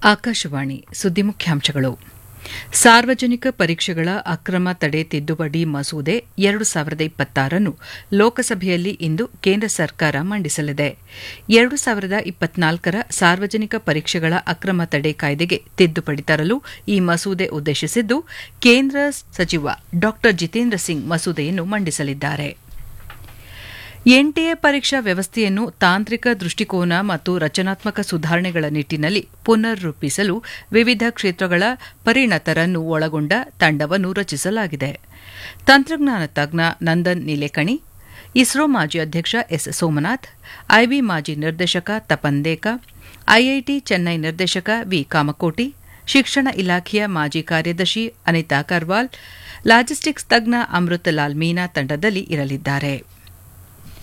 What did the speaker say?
ಆಕಾಶವಾಣಿ ಸುದ್ದಿ ಮುಖ್ಯಾಂಶಗಳು ಸಾರ್ವಜನಿಕ ಪರೀಕ್ಷೆಗಳ ಅಕ್ರಮ ತಡೆ ತಿದ್ದುಪಡಿ ಮಸೂದೆ ಎರಡು ಸಾವಿರದ ಇಪ್ಪತ್ತಾರನ್ನು ಲೋಕಸಭೆಯಲ್ಲಿ ಇಂದು ಕೇಂದ್ರ ಸರ್ಕಾರ ಮಂಡಿಸಲಿದೆ ಎರಡು ಸಾವಿರದ ಇಪ್ಪತ್ನಾಲ್ಕರ ಸಾರ್ವಜನಿಕ ಪರೀಕ್ಷೆಗಳ ಅಕ್ರಮ ತಡೆ ಕಾಯ್ದೆಗೆ ತಿದ್ದುಪಡಿ ತರಲು ಈ ಮಸೂದೆ ಉದ್ದೇಶಿಸಿದ್ದು ಕೇಂದ್ರ ಸಚಿವ ಡಾ ಜಿತೇಂದ್ರ ಸಿಂಗ್ ಮಸೂದೆಯನ್ನು ಮಂಡಿಸಲಿದ್ದಾರೆ ಎನ್ಟಿಎ ಪರೀಕ್ಷಾ ವ್ಯವಸ್ಥೆಯನ್ನು ತಾಂತ್ರಿಕ ದೃಷ್ಟಿಕೋನ ಮತ್ತು ರಚನಾತ್ಮಕ ಸುಧಾರಣೆಗಳ ನಿಟ್ಟಿನಲ್ಲಿ ಪುನರ್ ರೂಪಿಸಲು ವಿವಿಧ ಕ್ಷೇತ್ರಗಳ ಪರಿಣತರನ್ನು ಒಳಗೊಂಡ ತಂಡವನ್ನು ರಚಿಸಲಾಗಿದೆ ತಂತ್ರಜ್ಞಾನ ತಜ್ಞ ನಂದನ್ ನೀಲೇಕಣಿ ಇಸ್ರೋ ಮಾಜಿ ಅಧ್ಯಕ್ಷ ಎಸ್ ಸೋಮನಾಥ್ ಐಬಿ ಮಾಜಿ ನಿರ್ದೇಶಕ ತಪನ್ ದೇಕ ಐಐಟಿ ಚೆನ್ನೈ ನಿರ್ದೇಶಕ ವಿ ಕಾಮಕೋಟಿ ಶಿಕ್ಷಣ ಇಲಾಖೆಯ ಮಾಜಿ ಕಾರ್ಯದರ್ಶಿ ಅನಿತಾ ಕರ್ವಾಲ್ ಲಾಜಿಸ್ಟಿಕ್ಸ್ ತಜ್ಞ ಅಮೃತ್ ಲಾಲ್ ಮೀನಾ ತಂಡದಲ್ಲಿ ಇರಲಿದ್ದಾರೆ